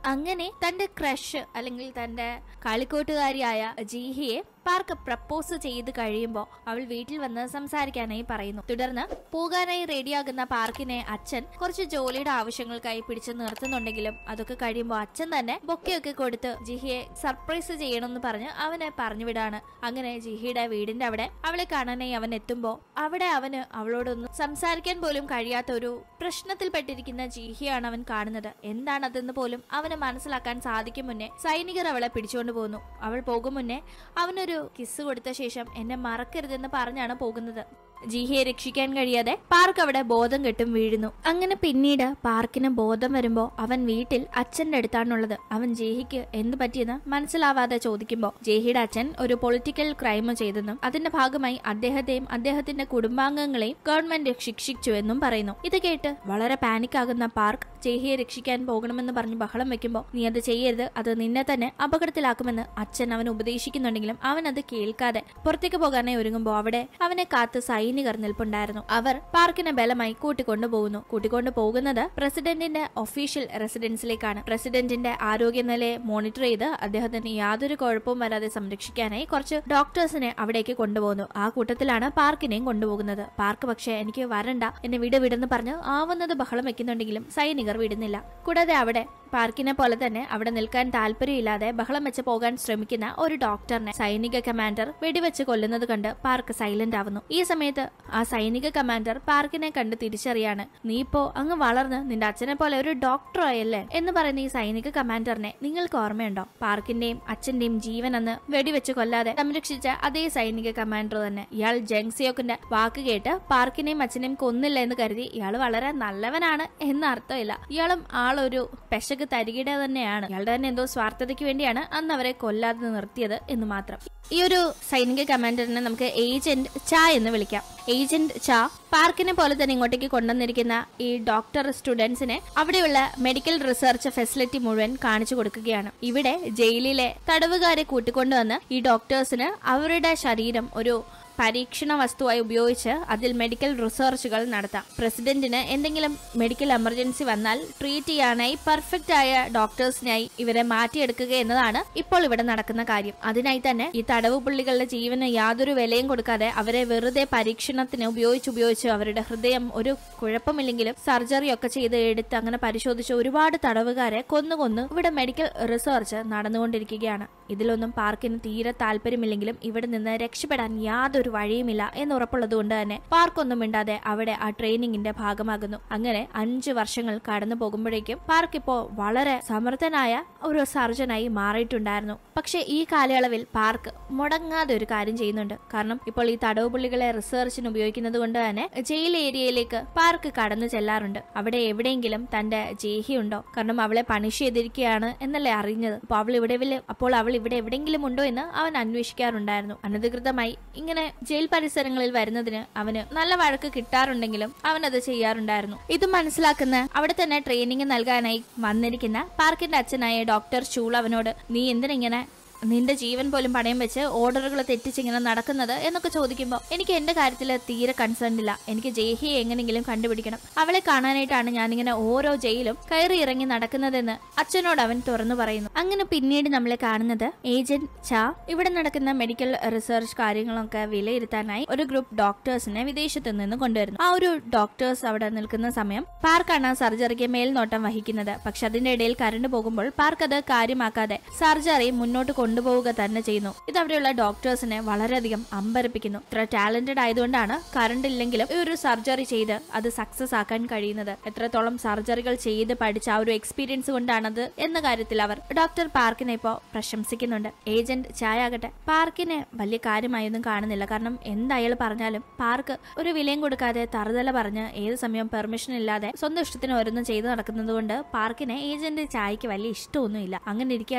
അങ്ങനെ തന്റെ ക്രഷ് അല്ലെങ്കിൽ തന്റെ കളിക്കൂട്ടുകാരിയായ ജീഹിയെ പാർക്ക് പ്രപ്പോസ് ചെയ്ത് കഴിയുമ്പോൾ അവൾ വീട്ടിൽ വന്ന് സംസാരിക്കാനായി പറയുന്നു തുടർന്ന് പോകാനായി റെഡിയാകുന്ന പാർക്കിനെ അച്ഛൻ കുറച്ച് ജോലിയുടെ ആവശ്യങ്ങൾക്കായി പിടിച്ചു നിർത്തുന്നുണ്ടെങ്കിലും അതൊക്കെ കഴിയുമ്പോൾ അച്ഛൻ തന്നെ ബൊക്കെയൊക്കെ കൊടുത്ത് ജിഹിയെ സർപ്രൈസ് ചെയ്യണമെന്ന് പറഞ്ഞ് അവനെ പറഞ്ഞു വിടാണ് അങ്ങനെ ജിഹിയുടെ വീടിന്റെ അവിടെ അവളെ കാണാനായി അവൻ എത്തുമ്പോൾ അവിടെ അവന് അവളോടൊന്നും സംസാരിക്കാൻ പോലും കഴിയാത്ത ഒരു പ്രശ്നത്തിൽപ്പെട്ടിരിക്കുന്ന ജിഹിയാണ് അവൻ കാണുന്നത് എന്താണതെന്ന് പോലും അവന് മനസ്സിലാക്കാൻ സാധിക്കും മുന്നേ സൈനികർ അവളെ പിടിച്ചുകൊണ്ട് പോകുന്നു അവൾ പോകും മുന്നേ അവനൊരു കിസ് കൊടുത്ത ശേഷം എന്നെ മറക്കരുതെന്ന് പറഞ്ഞാണ് പോകുന്നത് ജീഹിയെ രക്ഷിക്കാൻ കഴിയാതെ പാർക്ക് അവിടെ ബോധം കെട്ടും വീഴുന്നു അങ്ങനെ പിന്നീട് പാർക്കിന് ബോധം വരുമ്പോ അവൻ വീട്ടിൽ അച്ഛന്റെ അടുത്താണുള്ളത് അവൻ ജേഹിക്ക് എന്ത് പറ്റിയെന്ന് മനസ്സിലാവാതെ ചോദിക്കുമ്പോ ജേഹിയുടെ അച്ഛൻ ഒരു പൊളിറ്റിക്കൽ ക്രൈം ചെയ്തെന്നും അതിന്റെ ഭാഗമായി അദ്ദേഹത്തെയും അദ്ദേഹത്തിന്റെ കുടുംബാംഗങ്ങളെയും ഗവൺമെന്റ് ശിക്ഷിച്ചു എന്നും പറയുന്നു ഇത് കേട്ട് വളരെ പാനിക് ആകുന്ന പാർക്ക് ജേഹിയെ രക്ഷിക്കാൻ പോകണമെന്ന് പറഞ്ഞ് ബഹളം വെക്കുമ്പോൾ നീ അത് ചെയ്യരുത് അത് നിന്നെ തന്നെ അപകടത്തിലാക്കുമെന്ന് അച്ഛൻ അവൻ ഉപദേശിക്കുന്നുണ്ടെങ്കിലും അവൻ അത് കേൾക്കാതെ പുറത്തേക്ക് പോകാനായി ഒരുങ്ങുമ്പോൾ അവിടെ അവനെ കാത്ത് സൈനികർ നിൽപ്പുണ്ടായിരുന്നു അവർ പാർക്കിനെ ബലമായി കൂട്ടിക്കൊണ്ടുപോകുന്നു കൂട്ടിക്കൊണ്ടു പോകുന്നത് പ്രസിഡന്റിന്റെ ഒഫീഷ്യൽ റെസിഡൻസിലേക്കാണ് പ്രസിഡന്റിന്റെ ആരോഗ്യനിലയെ മോണിറ്റർ ചെയ്ത് അദ്ദേഹത്തിന് യാതൊരു കുഴപ്പവും വരാതെ സംരക്ഷിക്കാനായി കുറച്ച് ഡോക്ടേഴ്സിനെ അവിടേക്ക് കൊണ്ടുപോകുന്നു ആ കൂട്ടത്തിലാണ് പാർക്കിനെയും കൊണ്ടുപോകുന്നത് പാർക്ക് പക്ഷേ എനിക്ക് വരണ്ട എന്നെ വിട് വിടെന്ന് പറഞ്ഞ് ആവുന്നത് ബഹളം വെക്കുന്നുണ്ടെങ്കിലും സൈനികർ വിടുന്നില്ല കൂടാതെ അവിടെ പാർക്കിനെ പോലെ തന്നെ അവിടെ നിൽക്കാൻ താല്പര്യമില്ലാതെ ബഹളം വെച്ച് പോകാൻ ശ്രമിക്കുന്ന ഒരു ഡോക്ടറിനെ സൈനിക കമാൻഡർ വെടിവെച്ച് കൊല്ലുന്നത് കണ്ട് പാർക്ക് സൈലന്റ് ആവുന്നു ഈ സമയത്ത് ആ സൈനിക കമാൻഡർ പാർക്കിനെ കണ്ട് തിരിച്ചറിയാണ് നീ ഇപ്പോ അങ്ങ് വളർന്ന് നിന്റെ അച്ഛനെ പോലെ ഒരു ഡോക്ടർ ആയല്ലേ എന്ന് പറയുന്ന ഈ സൈനിക കമാൻഡറിനെ നിങ്ങൾക്ക് ഓർമ്മയുണ്ടോ പാർക്കിന്റെയും അച്ഛന്റെയും ജീവൻ അന്ന് വെടിവെച്ച് കൊല്ലാതെ സംരക്ഷിച്ച അതേ സൈനിക കമാൻഡർ തന്നെ ഇയാൾ ജങ്സിയോക്കിന്റെ വാക്ക് കേട്ട് പാർക്കിനെയും അച്ഛനെയും കൊന്നില്ല എന്ന് കരുതി ഇയാൾ വളരെ നല്ലവനാണ് എന്ന അർത്ഥമില്ല ഇയാളും ആളൊരു പെശക് തരികിട തന്നെയാണ് ഇയാളുടെ തന്നെ എന്തോ സ്വാർത്ഥതയ്ക്ക് വേണ്ടിയാണ് അന്ന് അവരെ കൊല്ലാതെ നിർത്തിയത് എന്ന് മാത്രം ഈ ഒരു സൈനിക കമാൻഡറിനെ നമുക്ക് ഏജന്റ് ച എന്ന് വിളിക്കാം ഏജന്റ് ച പാർക്കിനെ പോലെ തന്നെ ഇങ്ങോട്ടേക്ക് കൊണ്ടുവന്നിരിക്കുന്ന ഈ ഡോക്ടർ സ്റ്റുഡൻസിനെ അവിടെയുള്ള മെഡിക്കൽ റിസർച്ച് ഫെസിലിറ്റി മുഴുവൻ കാണിച്ചു കൊടുക്കുകയാണ് ഇവിടെ ജയിലിലെ തടവുകാരെ കൂട്ടിക്കൊണ്ടുവന്ന് ഈ ഡോക്ടേഴ്സിന് അവരുടെ ശരീരം ഒരു പരീക്ഷണ വസ്തുവായി ഉപയോഗിച്ച് അതിൽ മെഡിക്കൽ റിസർച്ചുകൾ നടത്താം പ്രസിഡന്റിന് എന്തെങ്കിലും മെഡിക്കൽ എമർജൻസി വന്നാൽ ട്രീറ്റ് ചെയ്യാനായി പെർഫെക്റ്റ് ആയ ഡോക്ടേഴ്സിനായി ഇവരെ മാറ്റിയെടുക്കുക എന്നതാണ് ഇപ്പോൾ ഇവിടെ നടക്കുന്ന കാര്യം അതിനായി തന്നെ ഈ തടവ് പുള്ളികളുടെ ജീവന് യാതൊരു വിലയും കൊടുക്കാതെ അവരെ വെറുതെ പരീക്ഷണത്തിന് ഉപയോഗിച്ച് ഉപയോഗിച്ച് അവരുടെ ഹൃദയം ഒരു കുഴപ്പമില്ലെങ്കിലും സർജറി ഒക്കെ ചെയ്ത് എടുത്ത് അങ്ങനെ പരിശോധിച്ച് ഒരുപാട് തടവുകാരെ കൊന്നു കൊന്ന് ഇവിടെ മെഡിക്കൽ റിസർച്ച് നടന്നുകൊണ്ടിരിക്കുകയാണ് ഇതിലൊന്നും പാർക്കിന് തീരെ താല്പര്യമില്ലെങ്കിലും ഇവിടെ നിന്ന് രക്ഷപ്പെടാൻ യാതൊരു വഴിയുമില്ല എന്ന് ഉറപ്പുള്ളത് കൊണ്ട് തന്നെ പാർക്കൊന്നും മിണ്ടാതെ അവിടെ ആ ട്രെയിനിങ്ങിന്റെ ഭാഗമാകുന്നു അങ്ങനെ അഞ്ചു വർഷങ്ങൾ കടന്നു പോകുമ്പോഴേക്കും പാർക്ക് ഇപ്പോ വളരെ സമർത്ഥനായ ഒരു സർജനായി മാറിയിട്ടുണ്ടായിരുന്നു പക്ഷെ ഈ കാലയളവിൽ പാർക്ക് മുടങ്ങാതെ ഒരു കാര്യം ചെയ്യുന്നുണ്ട് കാരണം ഇപ്പോൾ ഈ തടവ് പുള്ളികളെ റിസർച്ചിന് ഉപയോഗിക്കുന്നത് കൊണ്ട് തന്നെ ജയിൽ ഏരിയയിലേക്ക് പാർക്ക് കടന്നു ചെല്ലാറുണ്ട് അവിടെ എവിടെയെങ്കിലും തന്റെ ജേഹി ഉണ്ടോ കാരണം അവളെ പണിഷ് ചെയ്തിരിക്കുകയാണ് എന്നല്ലേ അറിഞ്ഞത് അപ്പോൾ അവൾ ഇവിടെ വില- അപ്പോൾ അവൾ ഇവിടെ എവിടെയെങ്കിലും ഉണ്ടോ എന്ന് അവൻ അന്വേഷിക്കാറുണ്ടായിരുന്നു അനധികൃതമായി ഇങ്ങനെ ജയിൽ പരിസരങ്ങളിൽ വരുന്നതിന് അവന് നല്ല വഴക്ക് കിട്ടാറുണ്ടെങ്കിലും അവൻ അത് ചെയ്യാറുണ്ടായിരുന്നു ഇത് മനസ്സിലാക്കുന്ന അവിടെ തന്നെ ട്രെയിനിങ് നൽകാനായി വന്നിരിക്കുന്ന പാർക്കിന്റെ അച്ഛനായ ഡോക്ടർ ചൂൾ അവനോട് നീ എന്തിനിങ്ങനെ നിന്റെ ജീവൻ പോലും പണയം വെച്ച് ഓർഡറുകൾ തെറ്റിച്ചിങ്ങനെ നടക്കുന്നത് എന്നൊക്കെ ചോദിക്കുമ്പോൾ എനിക്ക് എന്റെ കാര്യത്തിൽ തീരെ കൺസേൺ ഇല്ല എനിക്ക് ജയ്ഹിയെ എങ്ങനെയെങ്കിലും കണ്ടുപിടിക്കണം അവളെ കാണാനായിട്ടാണ് ഞാനിങ്ങനെ ഓരോ ജയിലും കയറി ഇറങ്ങി നടക്കുന്നതെന്ന് അച്ഛനോട് അവൻ തുറന്നു പറയുന്നു അങ്ങനെ പിന്നീട് നമ്മളെ കാണുന്നത് ഏജന്റ് ചാ ഇവിടെ നടക്കുന്ന മെഡിക്കൽ റിസർച്ച് കാര്യങ്ങളൊക്കെ വിലയിരുത്താനായി ഒരു ഗ്രൂപ്പ് ഡോക്ടേഴ്സിനെ വിദേശത്ത് നിന്ന് കൊണ്ടുവരുന്നു ആ ഒരു ഡോക്ടേഴ്സ് അവിടെ നിൽക്കുന്ന സമയം പാർക്കാണ് ആ സർജറിക്ക് മേൽനോട്ടം വഹിക്കുന്നത് പക്ഷെ അതിന്റെ ഇടയിൽ കറണ്ട് പോകുമ്പോൾ പാർക്ക് അത് കാര്യമാക്കാതെ സർജറി മുന്നോട്ട് കൊണ്ടുപോവുക തന്നെ ചെയ്യുന്നു ഇത് അവിടെയുള്ള ഡോക്ടേഴ്സിനെ വളരെയധികം അമ്പരപ്പിക്കുന്നു ഇത്ര ടാലന്റഡ് ആയതുകൊണ്ടാണ് കറണ്ട് ഇല്ലെങ്കിലും ഈ ഒരു സർജറി ചെയ്ത് അത് സക്സസ് ആക്കാൻ കഴിയുന്നത് എത്രത്തോളം സർജറികൾ ചെയ്ത് പഠിച്ച ആ ഒരു എക്സ്പീരിയൻസ് കൊണ്ടാണത് എന്ന കാര്യത്തിൽ അവർ ഡോക്ടർ പാർക്കിനെ ഇപ്പോൾ പ്രശംസിക്കുന്നുണ്ട് ഏജന്റ് ചായ ആകട്ടെ പാർക്കിനെ വലിയ കാര്യമായൊന്നും കാണുന്നില്ല കാരണം എന്തായാലും പറഞ്ഞാലും പാർക്ക് ഒരു വിലയും കൊടുക്കാതെ തറുതല പറഞ്ഞ് ഏത് സമയം പെർമിഷൻ ഇല്ലാതെ സ്വന്തം ഇഷ്ടത്തിന് ഓരോന്നും ചെയ്തു നടക്കുന്നത് കൊണ്ട് പാർക്കിനെ ഏജന്റ് ചായക്ക് വലിയ ഇഷ്ടമൊന്നുമില്ല അങ്ങനെ ഇരിക്കുകയാണ്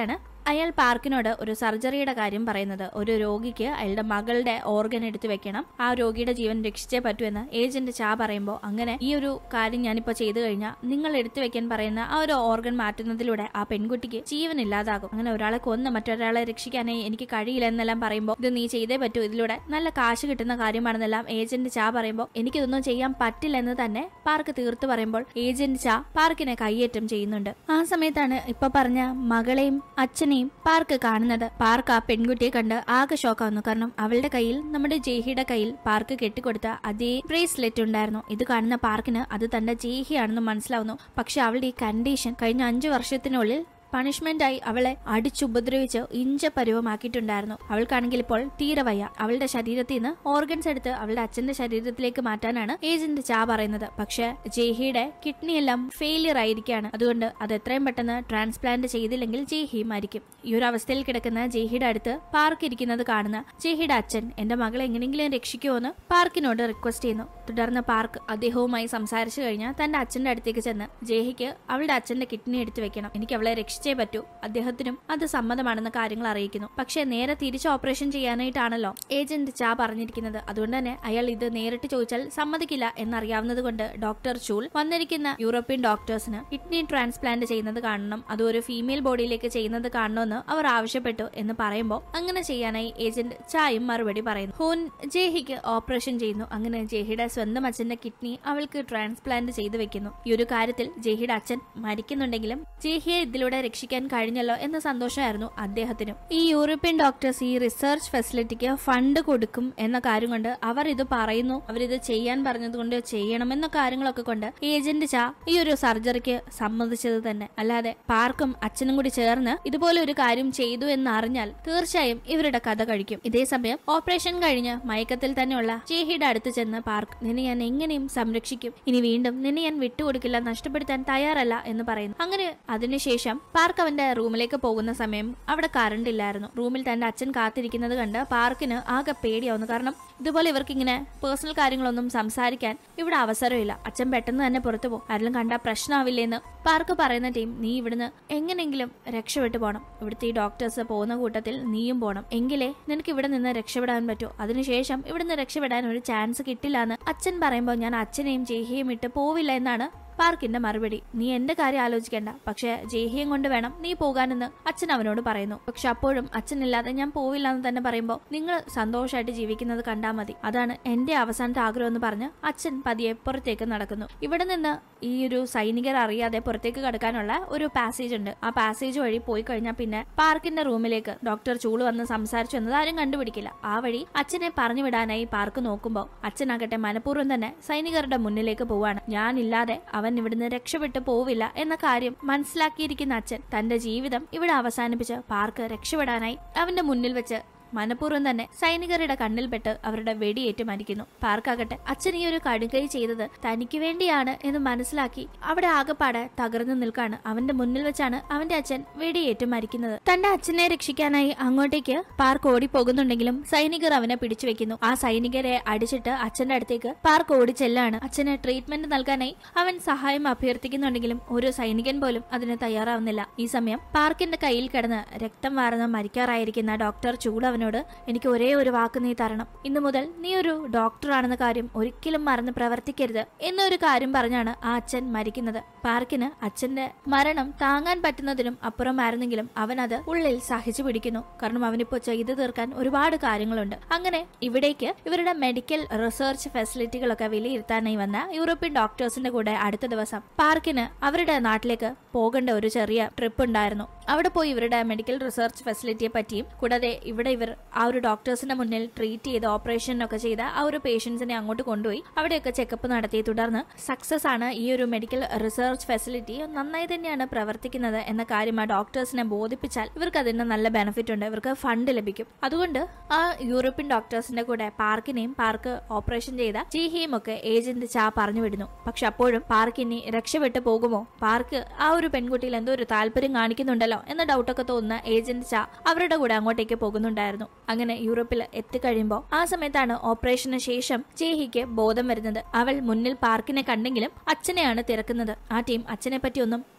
അയാൾ പാർക്കിനോട് ഒരു സർജറിയുടെ കാര്യം പറയുന്നത് ഒരു രോഗിക്ക് അയാളുടെ മകളുടെ ഓർഗൻ എടുത്തു വെക്കണം ആ രോഗിയുടെ ജീവൻ രക്ഷിച്ചേ പറ്റൂ എന്ന് ഏജന്റ് ചാ പറയുമ്പോൾ അങ്ങനെ ഈ ഒരു കാര്യം ഞാനിപ്പോ ചെയ്തു കഴിഞ്ഞാൽ നിങ്ങൾ എടുത്തു വെക്കാൻ പറയുന്ന ആ ഒരു ഓർഗൻ മാറ്റുന്നതിലൂടെ ആ പെൺകുട്ടിക്ക് ജീവൻ ഇല്ലാതാകും അങ്ങനെ ഒരാളെ കൊന്ന് മറ്റൊരാളെ രക്ഷിക്കാനായി എനിക്ക് കഴിയില്ല എന്നെല്ലാം പറയുമ്പോൾ ഇത് നീ ചെയ്തേ പറ്റൂ ഇതിലൂടെ നല്ല കാശ് കിട്ടുന്ന കാര്യമാണെന്നെല്ലാം ഏജന്റ് ചാ പറയുമ്പോൾ എനിക്കിതൊന്നും ചെയ്യാൻ പറ്റില്ലെന്ന് തന്നെ പാർക്ക് തീർത്തു പറയുമ്പോൾ ഏജന്റ് ചാ പാർക്കിനെ കയ്യേറ്റം ചെയ്യുന്നുണ്ട് ആ സമയത്താണ് ഇപ്പൊ പറഞ്ഞ മകളെയും അച്ഛനെയും പാർക്ക് കാണുന്നത് പാർക്ക് ആ പെൺകുട്ടിയെ കണ്ട് ആകെ ഷോക്കാവുന്നു കാരണം അവളുടെ കയ്യിൽ നമ്മുടെ ജേഹിയുടെ കയ്യിൽ പാർക്ക് കെട്ടിക്കൊടുത്ത അതേ ബ്രേസ്ലെറ്റ് ഉണ്ടായിരുന്നു ഇത് കാണുന്ന പാർക്കിന് അത് തന്റെ ജേഹിയാണെന്ന് മനസ്സിലാവുന്നു പക്ഷെ അവളുടെ ഈ കണ്ടീഷൻ കഴിഞ്ഞ അഞ്ചു വർഷത്തിനുള്ളിൽ പണിഷ്മെന്റായി അവളെ അടിച്ചുപദ്രവിച്ച് ഇഞ്ച പരുവമാക്കിയിട്ടുണ്ടായിരുന്നു അവൾക്കാണെങ്കിൽ ഇപ്പോൾ തീരെ വയ്യ അവളുടെ ശരീരത്തിൽ നിന്ന് ഓർഗൻസ് എടുത്ത് അവളുടെ അച്ഛന്റെ ശരീരത്തിലേക്ക് മാറ്റാനാണ് ഏജന്റ് ചാ പറയുന്നത് പക്ഷെ ജേഹിയുടെ കിഡ്നി എല്ലാം ഫെയിലിയർ ആയിരിക്കുകയാണ് അതുകൊണ്ട് അത് എത്രയും പെട്ടെന്ന് ട്രാൻസ്പ്ലാന്റ് ചെയ്തില്ലെങ്കിൽ ജേഹി മരിക്കും ഈ ഒരു അവസ്ഥയിൽ കിടക്കുന്ന ജേഹിയുടെ അടുത്ത് പാർക്ക് ഇരിക്കുന്നത് കാണുന്ന ജേഹിയുടെ അച്ഛൻ എന്റെ മകളെ എങ്ങനെയെങ്കിലും രക്ഷിക്കുമോ എന്ന് പാർക്കിനോട് റിക്വസ്റ്റ് ചെയ്യുന്നു തുടർന്ന് പാർക്ക് അദ്ദേഹവുമായി സംസാരിച്ചു കഴിഞ്ഞാൽ തന്റെ അച്ഛന്റെ അടുത്തേക്ക് ചെന്ന് ജേഹിക്ക് അവളുടെ അച്ഛന്റെ കിഡ്നി എടുത്തു വെക്കണം എനിക്ക് അവളെ രക്ഷിച്ചേ പറ്റൂ അദ്ദേഹത്തിനും അത് സമ്മതമാണെന്ന കാര്യങ്ങൾ അറിയിക്കുന്നു പക്ഷേ നേരെ തിരിച്ച് ഓപ്പറേഷൻ ചെയ്യാനായിട്ടാണല്ലോ ഏജന്റ് ചാ പറഞ്ഞിരിക്കുന്നത് അതുകൊണ്ട് തന്നെ അയാൾ ഇത് നേരിട്ട് ചോദിച്ചാൽ സമ്മതിക്കില്ല എന്നറിയാവുന്നത് കൊണ്ട് ഡോക്ടർ ചൂൾ വന്നിരിക്കുന്ന യൂറോപ്യൻ ഡോക്ടേഴ്സിന് കിഡ്നി ട്രാൻസ്പ്ലാന്റ് ചെയ്യുന്നത് കാണണം അത് ഒരു ഫീമെയിൽ ബോഡിയിലേക്ക് ചെയ്യുന്നത് കാണണമെന്ന് അവർ ആവശ്യപ്പെട്ടു എന്ന് പറയുമ്പോൾ അങ്ങനെ ചെയ്യാനായി ഏജന്റ് ചായും മറുപടി പറയുന്നു ഹൂൻ ജേഹിക്ക് ഓപ്പറേഷൻ ചെയ്യുന്നു അങ്ങനെ ജേഹിയുടെ സ്വന്തം അച്ഛന്റെ കിഡ്നി അവൾക്ക് ട്രാൻസ്പ്ലാന്റ് ചെയ്തു വെക്കുന്നു ഈ ഒരു കാര്യത്തിൽ ജേഹിയുടെ അച്ഛൻ മരിക്കുന്നുണ്ടെങ്കിലും ജേഹിയെ ഇതിലൂടെ രക്ഷിക്കാൻ കഴിഞ്ഞല്ലോ എന്ന സന്തോഷമായിരുന്നു അദ്ദേഹത്തിനും ഈ യൂറോപ്യൻ ഡോക്ടേഴ്സ് ഈ റിസർച്ച് ഫെസിലിറ്റിക്ക് ഫണ്ട് കൊടുക്കും എന്ന കാര്യം കൊണ്ട് അവർ ഇത് പറയുന്നു അവരിത് ചെയ്യാൻ പറഞ്ഞതുകൊണ്ട് ചെയ്യണം എന്ന കാര്യങ്ങളൊക്കെ കൊണ്ട് ഏജന്റ് ചാ ഈ ഒരു സർജറിക്ക് സമ്മതിച്ചത് തന്നെ അല്ലാതെ പാർക്കും അച്ഛനും കൂടി ചേർന്ന് ഇതുപോലെ ഒരു കാര്യം ചെയ്തു എന്ന് അറിഞ്ഞാൽ തീർച്ചയായും ഇവരുടെ കഥ കഴിക്കും ഇതേ സമയം ഓപ്പറേഷൻ കഴിഞ്ഞ് മയക്കത്തിൽ തന്നെയുള്ള ജേഹിയുടെ അടുത്ത് ചെന്ന് പാർക്ക് നിന്നെ ഞാൻ എങ്ങനെയും സംരക്ഷിക്കും ഇനി വീണ്ടും നിന്നെ ഞാൻ വിട്ടുകൊടുക്കില്ല നഷ്ടപ്പെടുത്താൻ തയ്യാറല്ല എന്ന് പറയുന്നു അങ്ങനെ അതിനുശേഷം പാർക്ക് അവന്റെ റൂമിലേക്ക് പോകുന്ന സമയം അവിടെ കറണ്ട് ഇല്ലായിരുന്നു റൂമിൽ തന്റെ അച്ഛൻ കാത്തിരിക്കുന്നത് കണ്ട് പാർക്കിന് ആകെ പേടിയാവുന്നു കാരണം ഇതുപോലെ ഇവർക്ക് ഇങ്ങനെ പേഴ്സണൽ കാര്യങ്ങളൊന്നും സംസാരിക്കാൻ ഇവിടെ അവസരമില്ല അച്ഛൻ പെട്ടെന്ന് തന്നെ പുറത്തു പോകും ആരെങ്കിലും കണ്ടാൽ പ്രശ്നമാവില്ലെന്ന് പാർക്ക് പറയുന്ന ടീം നീ ഇവിടുന്ന് എങ്ങനെങ്കിലും രക്ഷപ്പെട്ടു പോകണം ഇവിടുത്തെ ഈ ഡോക്ടേഴ്സ് പോകുന്ന കൂട്ടത്തിൽ നീയും പോകണം എങ്കിലേ നിനക്ക് ഇവിടെ നിന്ന് രക്ഷപ്പെടാൻ പറ്റൂ അതിനുശേഷം ഇവിടുന്ന് രക്ഷപ്പെടാൻ ഒരു ചാൻസ് കിട്ടില്ല എന്ന് അച്ഛൻ പറയുമ്പോൾ ഞാൻ അച്ഛനെയും ജേഹിയും ഇട്ട് പോവില്ല എന്നാണ് പാർക്കിന്റെ മറുപടി നീ എന്റെ കാര്യം ആലോചിക്കേണ്ട പക്ഷെ ജേഹിയും കൊണ്ട് വേണം നീ പോകാനെന്ന് അച്ഛൻ അവനോട് പറയുന്നു പക്ഷെ അപ്പോഴും അച്ഛനില്ലാതെ ഞാൻ പോവില്ല എന്ന് തന്നെ പറയുമ്പോൾ നിങ്ങൾ സന്തോഷമായിട്ട് ജീവിക്കുന്നത് കണ്ടാൽ മതി അതാണ് എന്റെ അവസാനത്തെ ആഗ്രഹം എന്ന് പറഞ്ഞ് അച്ഛൻ പതിയെ പുറത്തേക്ക് നടക്കുന്നു ഇവിടെ നിന്ന് ഈ ഒരു സൈനികർ അറിയാതെ പുറത്തേക്ക് കടക്കാനുള്ള ഒരു പാസേജ് ഉണ്ട് ആ പാസേജ് വഴി പോയി കഴിഞ്ഞാൽ പിന്നെ പാർക്കിന്റെ റൂമിലേക്ക് ഡോക്ടർ ചൂള് വന്ന് സംസാരിച്ചു എന്നത് ആരും കണ്ടുപിടിക്കില്ല ആ വഴി അച്ഛനെ പറഞ്ഞു വിടാനായി പാർക്ക് നോക്കുമ്പോൾ അച്ഛനാകട്ടെ മനഃപൂർവ്വം തന്നെ സൈനികരുടെ മുന്നിലേക്ക് പോവാണ് ഞാനില്ലാതെ അവൻ ഇവിടുന്ന് രക്ഷപ്പെട്ടു പോവില്ല എന്ന കാര്യം മനസ്സിലാക്കിയിരിക്കുന്ന അച്ഛൻ തന്റെ ജീവിതം ഇവിടെ അവസാനിപ്പിച്ച് പാർക്ക് രക്ഷപ്പെടാനായി അവന്റെ മുന്നിൽ വെച്ച് മനഃപൂർവ്വം തന്നെ സൈനികരുടെ കണ്ണിൽപ്പെട്ട് അവരുടെ വെടിയേറ്റ് മരിക്കുന്നു പാർക്കാകട്ടെ അച്ഛൻ ഈ ഒരു കടുകൈ ചെയ്തത് തനിക്ക് വേണ്ടിയാണ് എന്ന് മനസ്സിലാക്കി അവിടെ ആകെപ്പാടെ തകർന്നു നിൽക്കാണ് അവന്റെ മുന്നിൽ വെച്ചാണ് അവന്റെ അച്ഛൻ വെടിയേറ്റ് മരിക്കുന്നത് തന്റെ അച്ഛനെ രക്ഷിക്കാനായി അങ്ങോട്ടേക്ക് പാർക്ക് ഓടിപ്പോകുന്നുണ്ടെങ്കിലും സൈനികർ അവനെ പിടിച്ചു വെക്കുന്നു ആ സൈനികരെ അടിച്ചിട്ട് അച്ഛന്റെ അടുത്തേക്ക് പാർക്ക് ഓടിച്ചെല്ലാണ് അച്ഛന് ട്രീറ്റ്മെന്റ് നൽകാനായി അവൻ സഹായം അഭ്യർത്ഥിക്കുന്നുണ്ടെങ്കിലും ഒരു സൈനികൻ പോലും അതിന് തയ്യാറാവുന്നില്ല ഈ സമയം പാർക്കിന്റെ കയ്യിൽ കിടന്ന് രക്തം വാർന്ന് മരിക്കാറായിരിക്കുന്ന ഡോക്ടർ ചൂട് അവനോട് എനിക്ക് ഒരേ ഒരു വാക്ക് നീ തരണം ഇന്നു മുതൽ നീ ഒരു ഡോക്ടറാണെന്ന കാര്യം ഒരിക്കലും മറന്ന് പ്രവർത്തിക്കരുത് എന്നൊരു കാര്യം പറഞ്ഞാണ് ആ അച്ഛൻ മരിക്കുന്നത് പാർക്കിന് അച്ഛന്റെ മരണം താങ്ങാൻ പറ്റുന്നതിനും അപ്പുറമായിരുന്നെങ്കിലും അവൻ അത് ഉള്ളിൽ സഹിച്ചു പിടിക്കുന്നു കാരണം അവനിപ്പോ ചെയ്തു തീർക്കാൻ ഒരുപാട് കാര്യങ്ങളുണ്ട് അങ്ങനെ ഇവിടേക്ക് ഇവരുടെ മെഡിക്കൽ റിസർച്ച് ഫെസിലിറ്റികളൊക്കെ വിലയിരുത്താനായി വന്ന യൂറോപ്യൻ ഡോക്ടേഴ്സിന്റെ കൂടെ അടുത്ത ദിവസം പാർക്കിന് അവരുടെ നാട്ടിലേക്ക് പോകേണ്ട ഒരു ചെറിയ ട്രിപ്പ് ഉണ്ടായിരുന്നു അവിടെ പോയി ഇവരുടെ മെഡിക്കൽ റിസർച്ച് ഫെസിലിറ്റിയെ പറ്റിയും കൂടാതെ ഇവിടെ ഇവർ ആ ഒരു ഡോക്ടേഴ്സിന്റെ മുന്നിൽ ട്രീറ്റ് ചെയ്ത് ഓപ്പറേഷൻ ഒക്കെ ചെയ്ത ആ ഒരു പേഷ്യൻസിനെ അങ്ങോട്ട് കൊണ്ടുപോയി അവിടെയൊക്കെ ചെക്കപ്പ് നടത്തി തുടർന്ന് സക്സസ് ആണ് ഈ ഒരു മെഡിക്കൽ റിസർച്ച് ഫെസിലിറ്റി നന്നായി തന്നെയാണ് പ്രവർത്തിക്കുന്നത് എന്ന കാര്യം ആ ഡോക്ടേഴ്സിനെ ബോധിപ്പിച്ചാൽ ഇവർക്ക് അതിന് നല്ല ബെനിഫിറ്റ് ഉണ്ട് ഇവർക്ക് ഫണ്ട് ലഭിക്കും അതുകൊണ്ട് ആ യൂറോപ്യൻ ഡോക്ടേഴ്സിന്റെ കൂടെ പാർക്കിനെയും പാർക്ക് ഓപ്പറേഷൻ ചെയ്ത ജീഹിയും ഒക്കെ ഏജന്റ് ചാ പറഞ്ഞു വിടുന്നു പക്ഷെ അപ്പോഴും പാർക്ക് ഇനി രക്ഷപ്പെട്ടു പോകുമോ പാർക്ക് ആ ഒരു പെൺകുട്ടിയിൽ എന്തോ ഒരു താല്പര്യം കാണിക്കുന്നുണ്ടല്ലോ എന്ന ഡൗട്ടൊക്കെ തോന്നുന്ന ഏജന്റ് ചാ അവരുടെ കൂടെ അങ്ങോട്ടേക്ക് പോകുന്നുണ്ടായിരുന്നു അങ്ങനെ യൂറോപ്പിൽ എത്തിക്കഴിയുമ്പോൾ ആ സമയത്താണ് ഓപ്പറേഷന് ശേഷം ജേഹിക്ക് ബോധം വരുന്നത് അവൾ മുന്നിൽ പാർക്കിനെ കണ്ടെങ്കിലും അച്ഛനെയാണ് തിരക്കുന്നത് ആ ടീം അച്ഛനെ പറ്റി ഒന്നും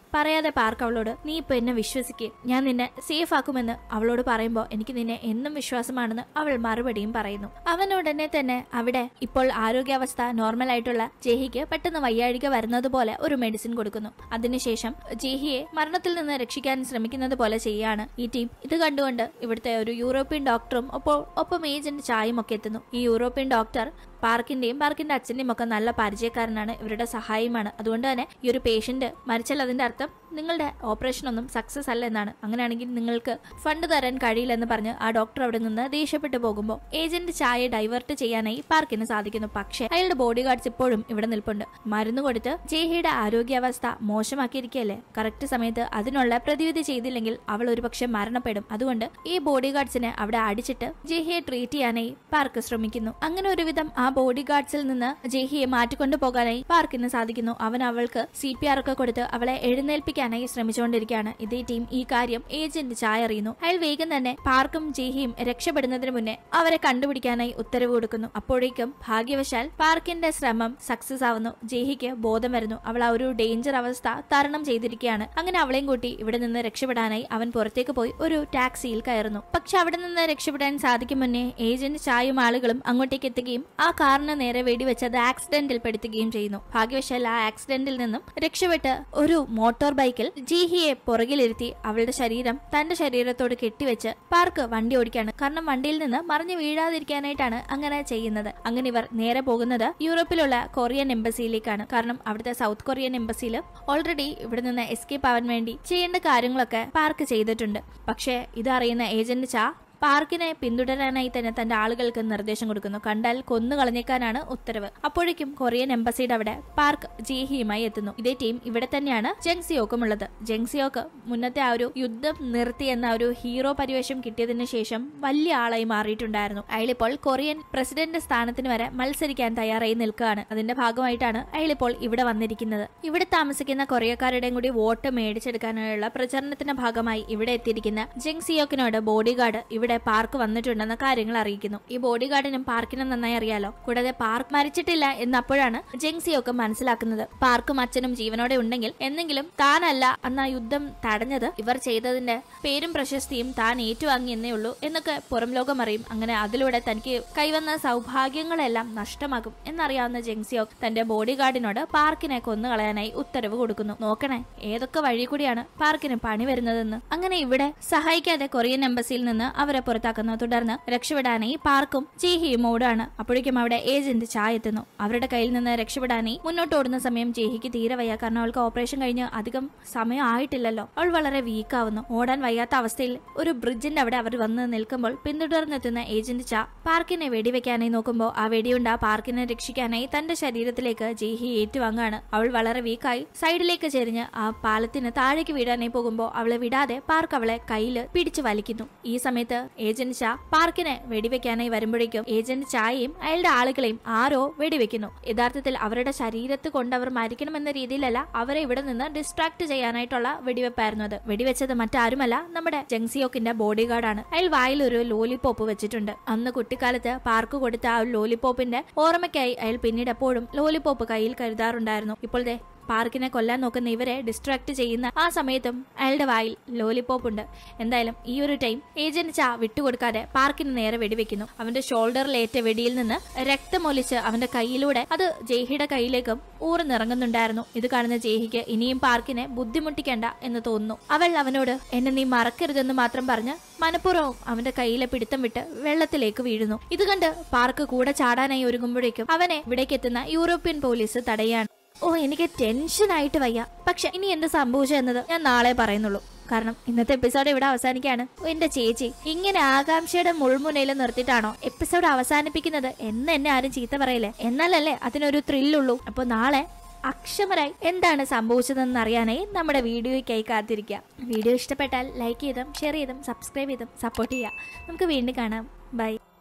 പറയാതെ പാർക്ക് അവളോട് നീ ഇപ്പൊ എന്നെ വിശ്വസിക്കുക ഞാൻ നിന്നെ സേഫ് ആക്കുമെന്ന് അവളോട് പറയുമ്പോൾ എനിക്ക് നിന്നെ എന്നും വിശ്വാസമാണെന്ന് അവൾ മറുപടിയും പറയുന്നു അവൻ ഉടനെ തന്നെ അവിടെ ഇപ്പോൾ ആരോഗ്യാവസ്ഥ നോർമൽ ആയിട്ടുള്ള ജേഹിക്ക് പെട്ടെന്ന് വയ്യാഴിക വരുന്നത് പോലെ ഒരു മെഡിസിൻ കൊടുക്കുന്നു അതിനുശേഷം ജേഹിയെ മരണത്തിൽ നിന്ന് രക്ഷിക്കാൻ ശ്രമിക്കുന്നത് പോലെ ചെയ്യാണ് ഈ ടീം ഇത് കണ്ടുകൊണ്ട് ഇവിടുത്തെ ഒരു യൂറോപ്യൻ ഡോക്ടറും ഒപ്പം ഒപ്പം ഏജന്റ് ചായും ഒക്കെ എത്തുന്നു ഈ യൂറോപ്യൻ ഡോക്ടർ പാർക്കിന്റെയും പാർക്കിന്റെ അച്ഛന്റെയും ഒക്കെ നല്ല പരിചയക്കാരനാണ് ഇവരുടെ സഹായമാണ് അതുകൊണ്ട് തന്നെ ഈ ഒരു പേഷ്യന്റ് മരിച്ചാൽ അതിന്റെ അർത്ഥം നിങ്ങളുടെ ഓപ്പറേഷൻ ഒന്നും സക്സസ് അല്ല എന്നാണ് അങ്ങനെയാണെങ്കിൽ നിങ്ങൾക്ക് ഫണ്ട് തരാൻ കഴിയില്ലെന്ന് പറഞ്ഞ് ആ ഡോക്ടർ അവിടെ നിന്ന് ദേഷ്യപ്പെട്ടു പോകുമ്പോൾ ഏജന്റ് ചായ ഡൈവേർട്ട് ചെയ്യാനായി പാർക്കിന് സാധിക്കുന്നു പക്ഷേ അയാളുടെ ബോഡി ഗാർഡ്സ് ഇപ്പോഴും ഇവിടെ നിൽപ്പുണ്ട് മരുന്ന് കൊടുത്ത് ജേഹിയുടെ ആരോഗ്യാവസ്ഥ മോശമാക്കിയിരിക്കുകയല്ലേ കറക്റ്റ് സമയത്ത് അതിനുള്ള പ്രതിവിധി ചെയ്തില്ലെങ്കിൽ അവൾ ഒരുപക്ഷെ മരണപ്പെടും അതുകൊണ്ട് ഈ ബോഡി ഗാർഡ്സിനെ അവിടെ അടിച്ചിട്ട് ജേഹിയെ ട്രീറ്റ് ചെയ്യാനായി പാർക്ക് ശ്രമിക്കുന്നു അങ്ങനെ ഒരുവിധം ആ ബോഡി ഗാർഡ്സിൽ നിന്ന് ജേഹിയെ മാറ്റിക്കൊണ്ടു പോകാനായി പാർക്കിന് സാധിക്കുന്നു അവൻ അവൾക്ക് സി പി ആർ ഒക്കെ കൊടുത്ത് അവളെ എഴുന്നേൽപ്പിക്കാനായി ശ്രമിച്ചുകൊണ്ടിരിക്കുകയാണ് ഇതേ ടീം ഈ കാര്യം ഏജന്റ് ചായ അറിയുന്നു അയാൾ വേഗം തന്നെ പാർക്കും ജേഹിയും രക്ഷപ്പെടുന്നതിന് മുന്നേ അവരെ കണ്ടുപിടിക്കാനായി ഉത്തരവ് കൊടുക്കുന്നു അപ്പോഴേക്കും ഭാഗ്യവശാൽ പാർക്കിന്റെ ശ്രമം സക്സസ് ആവുന്നു ജേഹിക്ക് ബോധം വരുന്നു അവൾ ആ ഒരു ഡേഞ്ചർ അവസ്ഥ തരണം ചെയ്തിരിക്കുകയാണ് അങ്ങനെ അവളെയും കൂട്ടി ഇവിടെ നിന്ന് രക്ഷപ്പെടാനായി അവൻ പുറത്തേക്ക് പോയി ഒരു ടാക്സിയിൽ കയറുന്നു പക്ഷെ അവിടെ നിന്ന് രക്ഷപ്പെടാൻ സാധിക്കും മുന്നേ ഏജന്റ് ചായും ആളുകളും അങ്ങോട്ടേക്ക് എത്തുകയും ആ കാറിന് നേരെ വെടിവെച്ചത് ആക്സിഡന്റിൽ പെടുത്തുകയും ചെയ്യുന്നു ഭാഗ്യവശാൽ ആ ആക്സിഡന്റിൽ നിന്നും രക്ഷപ്പെട്ട് ഒരു മോട്ടോർ ബൈക്കിൽ ജീഹിയെ പുറകിലിരുത്തി അവളുടെ ശരീരം തന്റെ ശരീരത്തോട് കെട്ടിവെച്ച് പാർക്ക് വണ്ടി ഓടിക്കാണ് കാരണം വണ്ടിയിൽ നിന്ന് മറിഞ്ഞു വീഴാതിരിക്കാനായിട്ടാണ് അങ്ങനെ ചെയ്യുന്നത് അങ്ങനെ ഇവർ നേരെ പോകുന്നത് യൂറോപ്പിലുള്ള കൊറിയൻ എംബസിയിലേക്കാണ് കാരണം അവിടുത്തെ സൗത്ത് കൊറിയൻ എംബസിയിൽ ഓൾറെഡി ഇവിടെ നിന്ന് എസ്കേപ്പ് ആവാൻ വേണ്ടി ചെയ്യേണ്ട കാര്യങ്ങളൊക്കെ പാർക്ക് ചെയ്തിട്ടുണ്ട് പക്ഷേ ഇതറിയുന്ന ഏജന്റ് ചാ പാർക്കിനെ പിന്തുടരാനായി തന്നെ തന്റെ ആളുകൾക്ക് നിർദ്ദേശം കൊടുക്കുന്നു കണ്ടാൽ കൊന്നു കളഞ്ഞേക്കാനാണ് ഉത്തരവ് അപ്പോഴേക്കും കൊറിയൻ എംബസിയുടെ അവിടെ പാർക്ക് ജേഹിയുമായി എത്തുന്നു ഇതേ ടീം ഇവിടെ തന്നെയാണ് ജെങ്സിയോക്കും ഉള്ളത് ജെങ്സിയോക്ക് മുന്നത്തെ ആ ഒരു യുദ്ധം നിർത്തി എന്ന ഒരു ഹീറോ പരിവേഷം കിട്ടിയതിനു ശേഷം വലിയ ആളായി മാറിയിട്ടുണ്ടായിരുന്നു അയാളിപ്പോൾ കൊറിയൻ പ്രസിഡന്റ് സ്ഥാനത്തിന് വരെ മത്സരിക്കാൻ തയ്യാറായി നിൽക്കുകയാണ് അതിന്റെ ഭാഗമായിട്ടാണ് അയാളിപ്പോൾ ഇവിടെ വന്നിരിക്കുന്നത് ഇവിടെ താമസിക്കുന്ന കൊറിയക്കാരുടെയും കൂടി വോട്ട് മേടിച്ചെടുക്കാനുള്ള പ്രചരണത്തിന്റെ ഭാഗമായി ഇവിടെ എത്തിയിരിക്കുന്ന ജെങ്സിയോക്കിനോട് ബോഡി ഗാർഡ് ഇവിടെ പാർക്ക് വന്നിട്ടുണ്ടെന്ന കാര്യങ്ങൾ അറിയിക്കുന്നു ഈ ബോഡി ഗാർഡിനും പാർക്കിനും നന്നായി അറിയാലോ കൂടാതെ പാർക്ക് മരിച്ചിട്ടില്ല എന്നപ്പോഴാണ് ജെങ്സിയൊക്കെ മനസ്സിലാക്കുന്നത് പാർക്കും അച്ഛനും ജീവനോടെ ഉണ്ടെങ്കിൽ എന്തെങ്കിലും താനല്ല അന്ന് ആ യുദ്ധം തടഞ്ഞത് ഇവർ ചെയ്തതിന്റെ പേരും പ്രശസ്തിയും താൻ ഏറ്റുവാങ്ങി എന്നേ ഉള്ളൂ എന്നൊക്കെ പുറം ലോകം അറിയും അങ്ങനെ അതിലൂടെ തനിക്ക് കൈവന്ന സൗഭാഗ്യങ്ങളെല്ലാം നഷ്ടമാകും എന്നറിയാവുന്ന ജെങ്സിയോക്ക് തന്റെ ബോഡി ഗാർഡിനോട് പാർക്കിനെ കൊന്നുകളയാനായി ഉത്തരവ് കൊടുക്കുന്നു നോക്കണേ ഏതൊക്കെ വഴി കൂടിയാണ് പാർക്കിന് പണി വരുന്നതെന്ന് അങ്ങനെ ഇവിടെ സഹായിക്കാതെ കൊറിയൻ എംബസിയിൽ നിന്ന് അവരെ പുറത്താക്കുന്നു തുടർന്ന് രക്ഷപ്പെടാനായി പാർക്കും ജേഹിയും ഓടാണ് അപ്പോഴേക്കും അവിടെ ഏജന്റ് ചായ എത്തുന്നു അവരുടെ കയ്യിൽ നിന്ന് രക്ഷപ്പെടാനായി മുന്നോട്ട് ഓടുന്ന സമയം ജേഹിക്ക് തീരെ വയ്യ കാരണം അവൾക്ക് ഓപ്പറേഷൻ കഴിഞ്ഞ് അധികം സമയം ആയിട്ടില്ലല്ലോ അവൾ വളരെ വീക്കാവുന്നു ഓടാൻ വയ്യാത്ത അവസ്ഥയിൽ ഒരു ബ്രിഡ്ജിന്റെ അവിടെ അവർ വന്ന് നിൽക്കുമ്പോൾ പിന്തുടർന്നെത്തുന്ന ഏജന്റ് ചാ പാർക്കിനെ വെടിവെക്കാനായി നോക്കുമ്പോൾ ആ വെടിയുണ്ട പാർക്കിനെ രക്ഷിക്കാനായി തന്റെ ശരീരത്തിലേക്ക് ജേഹി ഏറ്റുവാങ്ങാണ് അവൾ വളരെ വീക്കായി സൈഡിലേക്ക് ചെരിഞ്ഞ് ആ പാലത്തിന് താഴേക്ക് വീഴാനായി പോകുമ്പോൾ അവളെ വിടാതെ പാർക്ക് അവളെ കയ്യിൽ പിടിച്ചു വലിക്കുന്നു ഈ സമയത്ത് ഏജന്റ് ഷാ പാർക്കിനെ വെടിവെക്കാനായി വരുമ്പോഴേക്കും ഏജന്റ് ചായയും അയാളുടെ ആളുകളെയും ആരോ വെടിവെക്കുന്നു യഥാർത്ഥത്തിൽ അവരുടെ ശരീരത്ത് കൊണ്ട് അവർ മരിക്കണമെന്ന രീതിയിലല്ല അവരെ ഇവിടെ നിന്ന് ഡിസ്ട്രാക്ട് ചെയ്യാനായിട്ടുള്ള വെടിവെപ്പായിരുന്നു അത് വെടിവെച്ചത് മറ്റാരുമല്ല നമ്മുടെ ജങ്സിയോക്കിന്റെ ബോഡി ഗാർഡാണ് അയാൾ വായിൽ ഒരു ലോലിപോപ്പ് വെച്ചിട്ടുണ്ട് അന്ന് കുട്ടിക്കാലത്ത് പാർക്ക് കൊടുത്ത ആ ലോലിപോപ്പിന്റെ ഓർമ്മയ്ക്കായി അയാൾ പിന്നീട് എപ്പോഴും ലോലിപോപ്പ് കയ്യിൽ കരുതാറുണ്ടായിരുന്നു ഇപ്പോൾ ദേ പാർക്കിനെ കൊല്ലാൻ നോക്കുന്ന ഇവരെ ഡിസ്ട്രാക്ട് ചെയ്യുന്ന ആ സമയത്തും അയാളുടെ വായിൽ ലോലിപോപ്പ് ഉണ്ട് എന്തായാലും ഈ ഒരു ടൈം ഏജന്റ് ചാ വിട്ടുകൊടുക്കാതെ പാർക്കിന് നേരെ വെടിവെക്കുന്നു അവന്റെ ഷോൾഡറിലേറ്റ വെടിയിൽ നിന്ന് രക്തമൊലിച്ച് അവന്റെ കയ്യിലൂടെ അത് ജേഹിയുടെ കയ്യിലേക്കും ഊർന്നിറങ്ങുന്നുണ്ടായിരുന്നു ഇത് കാണുന്ന ജേഹിക്ക് ഇനിയും പാർക്കിനെ ബുദ്ധിമുട്ടിക്കേണ്ട എന്ന് തോന്നുന്നു അവൾ അവനോട് എന്നെ നീ മറക്കരുതെന്ന് മാത്രം പറഞ്ഞ് മനഃപൂർവ്വം അവന്റെ കയ്യിലെ പിടുത്തം വിട്ട് വെള്ളത്തിലേക്ക് വീഴുന്നു ഇത് കണ്ട് പാർക്ക് കൂടെ ചാടാനായി ഒരുങ്ങുമ്പോഴേക്കും അവനെ ഇവിടേക്ക് എത്തുന്ന യൂറോപ്യൻ പോലീസ് തടയാണ് ഓ എനിക്ക് ടെൻഷനായിട്ട് വയ്യ പക്ഷെ ഇനി എന്ത് സംഭവിച്ചു എന്നത് ഞാൻ നാളെ പറയുന്നുള്ളൂ കാരണം ഇന്നത്തെ എപ്പിസോഡ് ഇവിടെ അവസാനിക്കാണ് ഓ, എന്റെ ചേച്ചി ഇങ്ങനെ ആകാംക്ഷയുടെ മുൾമുനയിൽ നിർത്തിയിട്ടാണോ എപ്പിസോഡ് അവസാനിപ്പിക്കുന്നത് എന്ന് എന്നെ ആരും ചീത്ത പറയില്ലേ എന്നാലല്ലേ അതിനൊരു ത്രില്ലുള്ളൂ അപ്പൊ നാളെ അക്ഷമരായി എന്താണ് സംഭവിച്ചതെന്ന് അറിയാനായി നമ്മുടെ വീഡിയോയ്ക്കായി കാത്തിരിക്കുക വീഡിയോ ഇഷ്ടപ്പെട്ടാൽ ലൈക്ക് ചെയ്തും ഷെയർ ചെയ്തും സബ്സ്ക്രൈബ് ചെയ്തും സപ്പോർട്ട് ചെയ്യുക നമുക്ക് വീണ്ടും കാണാം ബൈ